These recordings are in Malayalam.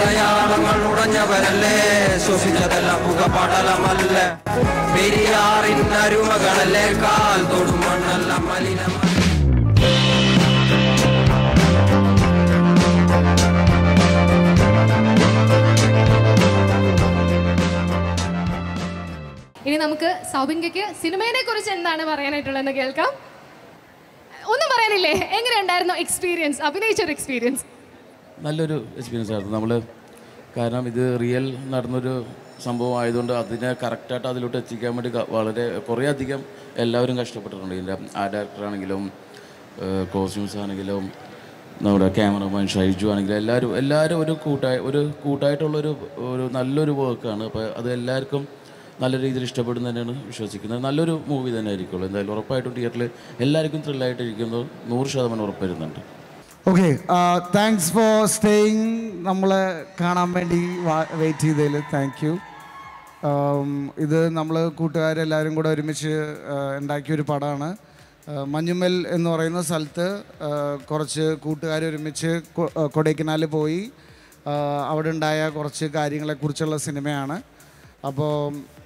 അടയാളങ്ങൾ ഉടഞ്ഞവരല്ലേ ശ്വസിച്ചതെല്ലാം പുകപടലമല്ല പെരിയാറിൻ അരുമകളല്ലേ കാൽ തൊടും മണ്ണല്ല മലിനമല്ല ഇനി നമുക്ക് സൗബിൻകയ്ക്ക് സിനിമയെ കുറിച്ച് എന്താണ് പറയാനായിട്ടുള്ളതെന്ന് കേൾക്കാം ഒന്നും പറയാനില്ലേ എങ്ങനെയുണ്ടായിരുന്നു എക്സ്പീരിയൻസ് അഭിനയിച്ചൊരു എക്സ്പീരിയൻസ് നല്ലൊരു എക്സ്പീരിയൻസ് ആയിരുന്നു നമ്മൾ കാരണം ഇത് റിയൽ നടന്നൊരു സംഭവം ആയതുകൊണ്ട് അതിനെ കറക്റ്റായിട്ട് അതിലോട്ട് എത്തിക്കാൻ വേണ്ടി ക- വളരെ കുറേ അധികം എല്ലാവരും കഷ്ടപ്പെട്ടിട്ടുണ്ട് ഇതിൻ്റെ ആ ഡയറക്ടറാണെങ്കിലും കോസ്റ്റ്യൂംസ് ആണെങ്കിലും നമ്മുടെ ക്യാമറമാൻ ഷൈജു ആണെങ്കിലും എല്ലാവരും എല്ലാവരും ഒരു കൂട്ടായി ഒരു കൂട്ടായിട്ടുള്ളൊരു ഒരു നല്ലൊരു വർക്കാണ് അപ്പോൾ അത് എല്ലാവർക്കും നല്ല രീതിയിൽ ഇഷ്ടപ്പെടുന്നു തന്നെയാണ് വിശ്വസിക്കുന്നത് നല്ലൊരു മൂവി തന്നെ ആയിരിക്കുള്ളൂ എന്തായാലും ഉറപ്പായിട്ടും തിയേറ്ററിൽ എല്ലാവർക്കും ത്രില്ലായിട്ടിരിക്കുന്നത് നൂറ് ശതമാനം ഉറപ്പ് വരുന്നുണ്ട് ഓക്കെ താങ്ക്സ് ഫോർ സ്റ്റേയിങ് നമ്മളെ കാണാൻ വേണ്ടി വെയിറ്റ് ചെയ്തതിൽ താങ്ക് യു ഇത് നമ്മൾ കൂട്ടുകാരെല്ലാവരും കൂടെ ഒരുമിച്ച് ആ, ഉണ്ടാക്കിയൊരു പടമാണ് ആ, മഞ്ഞുമ്മൽ എന്ന് പറയുന്ന സ്ഥലത്ത് ആ, കുറച്ച് കൂട്ടുകാർ ഒരുമിച്ച് കൊ- ആ, കൊടൈക്കനാലിൽ പോയി ആ, അവിടെ ഉണ്ടായ കുറച്ച് കാര്യങ്ങളെക്കുറിച്ചുള്ള സിനിമയാണ് അപ്പോൾ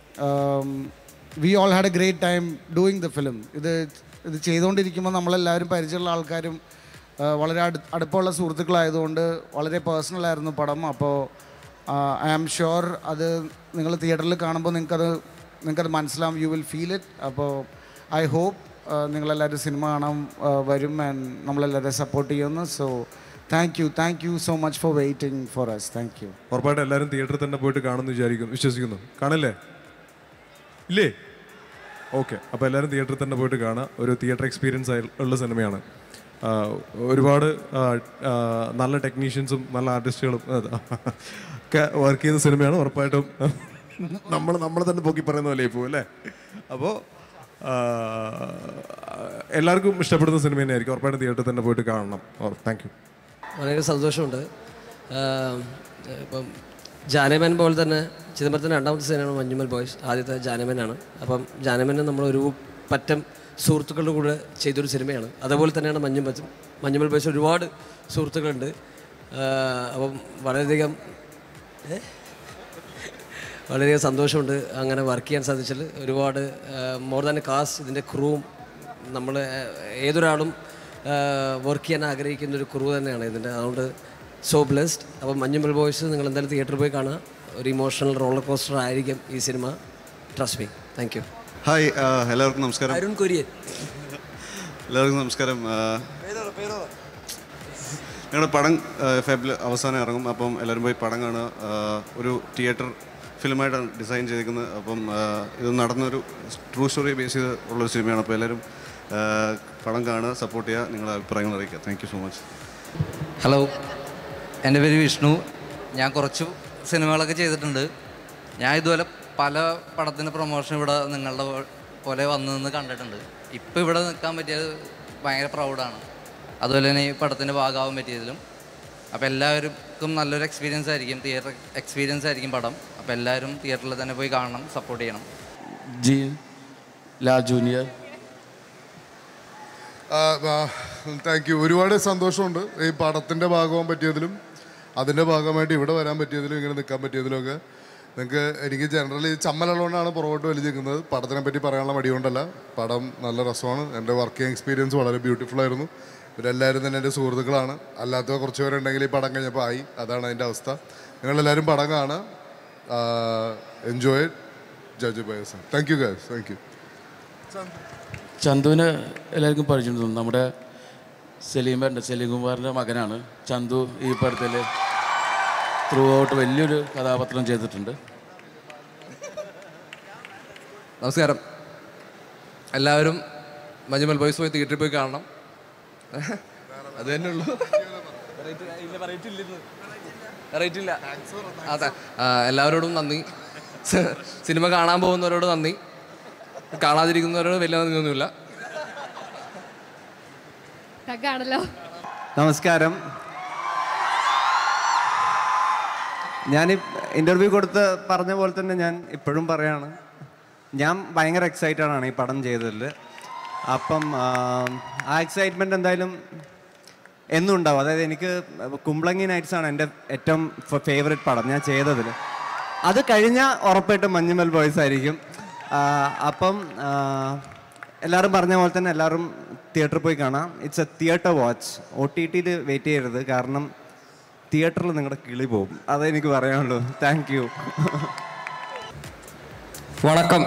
we all had a great time doing the film ഇത് ഇത് ചെയ്തുകൊണ്ടിരിക്കുമ്പോൾ നമ്മളെല്ലാവരും പരിചയമുള്ള ആൾക്കാരും ആ, വളരെ അടു അടുപ്പമുള്ള സുഹൃത്തുക്കളായതുകൊണ്ട് വളരെ പേഴ്സണൽ ആയിരുന്നു പടം അപ്പോൾ ഐ ആം ഷുവർ അത് നിങ്ങൾ തിയേറ്ററിൽ കാണുമ്പോൾ നിങ്ങൾക്കത് നിങ്ങൾക്കത് മനസ്സിലാവും യു വിൽ ഫീൽ ഇറ്റ് അപ്പോൾ ഐ ഹോപ്പ് നിങ്ങളെല്ലാവരും സിനിമ കാണാൻ ആ, വരും ആൻഡ് നമ്മളെല്ലാവരും സപ്പോർട്ട് ചെയ്യുന്നു so thank you thank you so much for waiting for us thank you ഉറപ്പായിട്ടും എല്ലാവരും തിയേറ്ററിൽ തന്നെ പോയിട്ട് കാണുമെന്ന് വിചാരിക്കുന്നു വിശ്വസിക്കുന്നു കാണില്ലേ ഇല്ലേ ഓക്കെ അപ്പോൾ എല്ലാവരും തിയേറ്ററിൽ തന്നെ പോയിട്ട് കാണാം ഒരു തിയേറ്റർ എക്സ്പീരിയൻസ് ആയി ഉള്ള സിനിമയാണ് ആ, ഒരുപാട് ആ, ആ, നല്ല ടെക്നീഷ്യൻസും നല്ല ആർട്ടിസ്റ്റുകളും ഒക്കെ വർക്ക് ചെയ്യുന്ന സിനിമയാണ് ഉറപ്പായിട്ടും നമ്മൾ നമ്മൾ തന്നെ പൊക്കി പറയുന്ന പോലെ ഇപ്പോൾ അല്ലേ അപ്പോൾ എല്ലാവർക്കും ഇഷ്ടപ്പെടുന്ന സിനിമ തന്നെയായിരിക്കും ഉറപ്പായിട്ടും തിയേറ്ററിൽ തന്നെ പോയിട്ട് കാണണം താങ്ക് യു വളരെ സന്തോഷമുണ്ട് ആഹ് ഇപ്പം ജാനമൻ പോലെ തന്നെ ചിദംബരത്തിൻ്റെ രണ്ടാമത്തെ സിനിമയാണ് മഞ്ഞുമൽ ബോയ്സ് ആദ്യത്തെ ജാനമനാണ് അപ്പം ജാനമനെ നമ്മളൊരു പറ്റം സുഹൃത്തുക്കളുടെ കൂടെ ചെയ്തൊരു സിനിമയാണ് അതേപോലെ തന്നെയാണ് മഞ്ഞും ബോയ്സും മഞ്ഞുമൽ ബോയ്സ് ഒരുപാട് സുഹൃത്തുക്കളുണ്ട് ആഹ് അപ്പം വളരെയധികം ഏ? വളരെയധികം സന്തോഷമുണ്ട് അങ്ങനെ വർക്ക് ചെയ്യാൻ സാധിച്ചതിൽ ഒരുപാട് മോർ ദാൻ കാസ് ഇതിൻ്റെ ക്രൂവും നമ്മൾ ഏതൊരാളും വർക്ക് ചെയ്യാൻ ആഗ്രഹിക്കുന്ന ഒരു ക്രൂ തന്നെയാണ് ഇതിൻ്റെ അതുകൊണ്ട് സോ ബ്ലെസ്ഡ് അപ്പം മഞ്ഞുമൽ ബോയ്സ് നിങ്ങൾ എന്തായാലും തിയേറ്ററിൽ പോയി കാണുക ഒരു ഇമോഷണൽ റോളർ കോസ്റ്റർ ആയിരിക്കും ഈ cinema trust me thank you hi ആ, എല്ലാവർക്കും നമസ്കാരം അരുൺ കുര്യൻ എല്ലാവർക്കും നമസ്കാരം ആ, ഞങ്ങളുടെ പടം ഫെബിൽ അവസാനം ഇറങ്ങും അപ്പം എല്ലാവരും പോയി പടം കാണുക ആ, ഒരു തിയേറ്റർ ഫിലിമായിട്ടാണ് ഡിസൈൻ ചെയ്തിരിക്കുന്നത് അപ്പം ആ, ഇത് നടന്നൊരു ട്രൂ സ്റ്റോറി ബേസ് ചെയ്ത് ഉള്ളൊരു സിനിമയാണ് അപ്പോൾ എല്ലാവരും ആ, പടം കാണുക സപ്പോർട്ട് ചെയ്യുക നിങ്ങളുടെ അഭിപ്രായങ്ങൾ അറിയിക്കുക thank you so much hello എൻ്റെ പേര് വിഷ്ണു ഞാൻ കുറച്ച് സിനിമകളൊക്കെ ചെയ്തിട്ടുണ്ട് ഞാൻ ഇതുപോലെ പല പടത്തിൻ്റെ പ്രൊമോഷൻ ഇവിടെ നിങ്ങളുടെ പോ- പോലെ വന്ന് നിന്ന് കണ്ടിട്ടുണ്ട് ഇപ്പോൾ ഇവിടെ നിൽക്കാൻ പറ്റിയത് ഭയങ്കര പ്രൗഡാണ് അതുപോലെ തന്നെ ഈ പടത്തിൻ്റെ ഭാഗമാവാൻ പറ്റിയതിലും അപ്പോൾ എല്ലാവർക്കും നല്ലൊരു എക്സ്പീരിയൻസ് ആയിരിക്കും തിയേറ്റർ എക്സ്പീരിയൻസ് ആയിരിക്കും പടം അപ്പോൾ എല്ലാവരും തിയേറ്ററിൽ തന്നെ പോയി കാണണം സപ്പോർട്ട് ചെയ്യണം ജീൻ ലാ ജൂനിയർ താങ്ക് യു ഒരുപാട് സന്തോഷമുണ്ട് ഈ പടത്തിൻ്റെ ഭാഗമാകാൻ പറ്റിയതിലും അതിൻ്റെ ഭാഗമായിട്ട് ഇവിടെ വരാൻ പറ്റിയതിലും ഇങ്ങനെ നിൽക്കാൻ പറ്റിയതിലുമൊക്കെ നിങ്ങൾക്ക് എനിക്ക് ജനറലി ചമ്മലുള്ളതുകൊണ്ടാണ് പുറകോട്ട് വലിച്ചിരിക്കുന്നത് പടത്തിനെ പറ്റി പറയാനുള്ള മടികൊണ്ടല്ല പടം നല്ല രസമാണ് എൻ്റെ വർക്കിംഗ് എക്സ്പീരിയൻസ് വളരെ ബ്യൂട്ടിഫുൾ ആയിരുന്നു ഇവരെല്ലാവരും തന്നെ എൻ്റെ സുഹൃത്തുക്കളാണ് അല്ലാത്ത കുറച്ച് പേരുണ്ടെങ്കിൽ ഈ പടം കഴിഞ്ഞപ്പോൾ ആയി അതാണ് അതിൻ്റെ അവസ്ഥ നിങ്ങളെല്ലാവരും പടം കാണുക enjoy judge bye thank you guys thank you ചന്തുവിന് എല്ലാവർക്കും പരിചയം നമ്മുടെ സലീമേൻ്റെ സലീം കുമാറിൻ്റെ മകനാണ് ചന്തു ഈ പടത്തിൽ ത്രൂ ഔട്ട് വലിയൊരു കഥാപാത്രം ചെയ്തിട്ടുണ്ട് നമസ്കാരം എല്ലാവരും മഞ്ഞുമൽ ബോയ്സ് പോയി തിയേറ്ററിൽ പോയി കാണണം അത് തന്നെ ഉള്ളൂ റേറ്റ് ഇല്ല അതെ ആ, എല്ലാവരോടും നന്ദി സ- സിനിമ കാണാൻ പോകുന്നവരോട് നന്ദി കാണാതിരിക്കുന്നവരോട് വലിയ നന്ദിയൊന്നുമില്ല ടഗാണല്ലോ നമസ്കാരം ഞാൻ ഇൻ്റർവ്യൂ കൊടുത്ത് പറഞ്ഞ പോലെ തന്നെ ഞാൻ ഇപ്പോഴും പറയാണ് ഞാൻ ഭയങ്കര എക്സൈറ്റഡ് ആണ് ഈ പടം ചെയ്തതിൽ അപ്പം ആ, ആ എക്സൈറ്റ്മെൻറ്റ് എന്തായാലും എന്നും ഉണ്ടാവും അതായത് എനിക്ക് കുമ്പളങ്ങി നൈറ്റ്സ് ആണ് എൻ്റെ ഏറ്റവും ഫേവറേറ്റ് പടം ഞാൻ ചെയ്തതിൽ അത് കഴിഞ്ഞാൽ ഉറപ്പായിട്ടും മഞ്ഞുമൽ ബോയ്സ് ആയിരിക്കും ആ, അപ്പം ആ, എല്ലാവരും പറഞ്ഞ പോലെ തന്നെ എല്ലാവരും തിയേറ്ററിൽ പോയി കാണാം it's a theatre watch O T ടിയിൽ വെയിറ്റ് ചെയ്യരുത് കാരണം തിയേറ്ററിൽ നിങ്ങളുടെ കിളി പോകും അതേ എനിക്ക് പറയാനുള്ളൂ താങ്ക് യു വണക്കം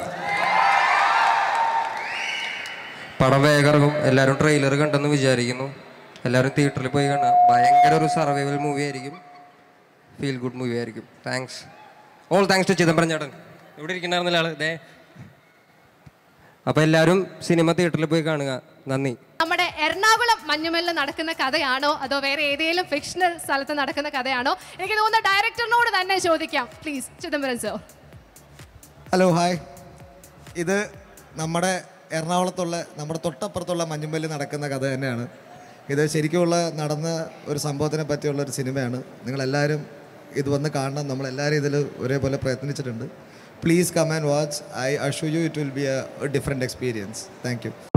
പടം വേഗം ഇറങ്ങും എല്ലാവരും ട്രെയിലർ കണ്ടെന്ന് വിചാരിക്കുന്നു എല്ലാവരും തിയേറ്ററിൽ പോയി കാണാം ഭയങ്കര ഒരു സർവൈവൽ മൂവി ആയിരിക്കും ഫീൽ ഗുഡ് മൂവി ആയിരിക്കും thanks all thanks to Chidambaram ചേട്ടൻ ഇവിടെ ഇരിക്കണ്ടായിരുന്നില്ല ആള് ദേ അപ്പോൾ എല്ലാവരും സിനിമ തിയേറ്ററിൽ പോയി കാണുക നന്ദി നമ്മുടെ എറണാകുളം മഞ്ഞുമല്ലിൽ നടക്കുന്ന കഥയാണോ അതോ വേറെ ഏതെങ്കിലും ഫിക്ഷണൽ സ്ഥലത്ത് നടക്കുന്ന കഥയാണോ എനിക്ക് തോന്നുന്ന ഡയറക്ടറിനോട് തന്നെ ചോദിക്കാം please Chidambaram sir hello hi ഇത് നമ്മുടെ എറണാകുളത്തുള്ള നമ്മുടെ തൊട്ടപ്പുറത്തുള്ള മഞ്ഞുമ്പല്ലിൽ നടക്കുന്ന കഥ തന്നെയാണ് ഇത് ശരിക്കുമുള്ള നടന്ന ഒരു സംഭവത്തിനെ പറ്റിയുള്ള ഒരു സിനിമയാണ് നിങ്ങളെല്ലാവരും ഇത് വന്ന് കാണണം നമ്മളെല്ലാവരും ഇതിൽ ഒരേപോലെ പ്രയത്നിച്ചിട്ടുണ്ട് please come and watch I assure you it will be a different experience thank U